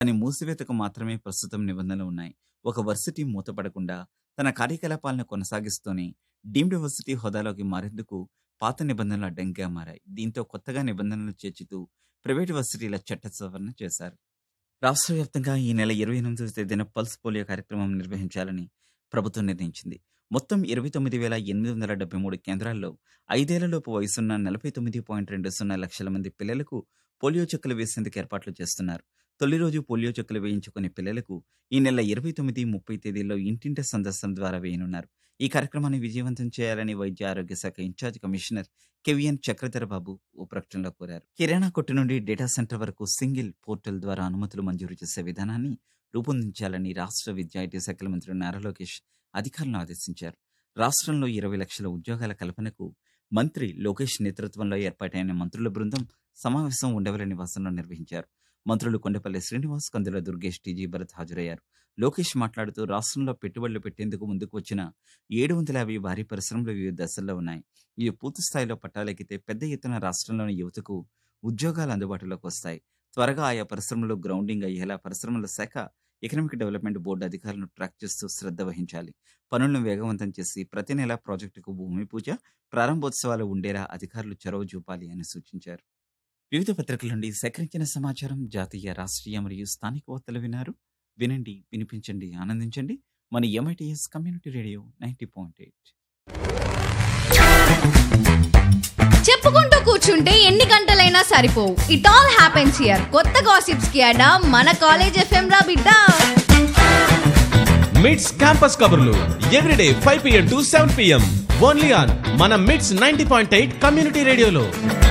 దాని మూసివేతకు మాత్రమే ప్రస్తుతం నిబంధనలు ఉన్నాయి ఒక వర్సిటీ మూతపడకుండా తన కార్యకలాపాలను కొనసాగిస్తూనే డీమ్డ్ వర్సిటీ హోదాలోకి మారేందుకు పాత నిబంధనలు అడ్డంకిగా మారాయి దీంతో కొత్తగా నిబంధనలు చేర్చుతూ ప్రైవేటు వర్సిటీల చట్ట సవరణ చేశారు రాష్ట్ర వ్యాప్తంగా ఈ నెల ఇరవై ఎనిమిదవ తేదీన పల్స్ పోలియో కార్యక్రమం నిర్వహించాలని ప్రభుత్వం నిర్ణయించింది మొత్తం ఇరవై తొమ్మిది వేల ఎనిమిది వందల డెబ్బై మూడు కేంద్రాల్లో ఐదేళ్లలోపు వయసున్న నలభై తొమ్మిది పాయింట్ రెండు సున్నా లక్షల మంది పిల్లలకు పోలియో చుక్కలు వేసేందుకు ఏర్పాట్లు చేస్తున్నారు తొలి రోజు పోలియో చుక్కలు వేయించుకునే పిల్లలకు ఈ నెల ఇరవై తొమ్మిది ముప్పై తేదీల్లో ఇంటింటి సందర్శన ద్వారా వేయనున్నారు ఈ కార్యక్రమాన్ని విజయవంతం చేయాలని వైద్య ఆరోగ్య శాఖ incharge commissioner K V N Chakradhara Babu ఓ ప్రకటనలో కోరారు కిరాణా కొట్టు నుండి డేటా సెంటర్ వరకు సింగిల్ పోర్టల్ ద్వారా అనుమతులు మంజూరు చేసే విధానాన్ని రూపొందించాలని రాష్ట్ర విద్యా ఐటీ శాఖల మంత్రి నారా లోకేష్ అధికారులను ఆదేశించారు రాష్ట్రంలో ఇరవై లక్షల ఉద్యోగాల కల్పనకు మంత్రి లోకేష్ నేతృత్వంలో ఏర్పాటైన మంత్రుల బృందం సమావేశం ఉండవల్లి నివాసంలో నిర్వహించారు మంత్రులు కొండపల్లి శ్రీనివాస్ కందుల దుర్గేష్ టీజీ భరత్ హాజరయ్యారు లోకేష్ మాట్లాడుతూ రాష్ట్రంలో పెట్టుబడులు పెట్టేందుకు ముందుకు వచ్చిన ఏడు వందల యాభై భారీ పరిశ్రమలు వివిధ దశల్లో ఉన్నాయి ఇవి పూర్తి స్థాయిలో పట్టాలెక్కితే పెద్ద ఎత్తున రాష్ట్రంలోని యువతకు ఉద్యోగాలు అందుబాటులోకి వస్తాయి త్వరగా ఆయా పరిశ్రమలు గ్రౌండింగ్ అయ్యేలా పరిశ్రమల శాఖ ఎకనామిక్ డెవలప్మెంట్ బోర్డు అధికారులను ట్రాక్ చేస్తూ శ్రద్ధ వహించాలి పనులను వేగవంతం చేసి ప్రతి నెల ప్రాజెక్టుకు భూమి పూజ ప్రారంభోత్సవాలు ఉండేలా అధికారులు చొరవ చూపాలి అని సూచించారు వివిధ పత్రికల నుండి సేకరించిన సమాచారం జాతీయ రాష్ట్రీయ మరియు స్థానిక వార్తలు విన్నారు వినండి వినిపించండి ఆనందించండి మన M I T S community radio ninety point eight చెప్పుకుంటూ కూర్చుంటే ఎన్ని గంటలైనా సరిపోవు ఇట్ ఆల్ హ్యాపెన్స్ హియర్ కొత్త గాసిప్స్ కి అడా మన కాలేజ్ ఎఫ్ఎం రా బిడ్డ మిడ్స్ క్యాంపస్ కబుర్లు everyday five PM to seven PM only on మన Mits ninety point eight community రేడియోలో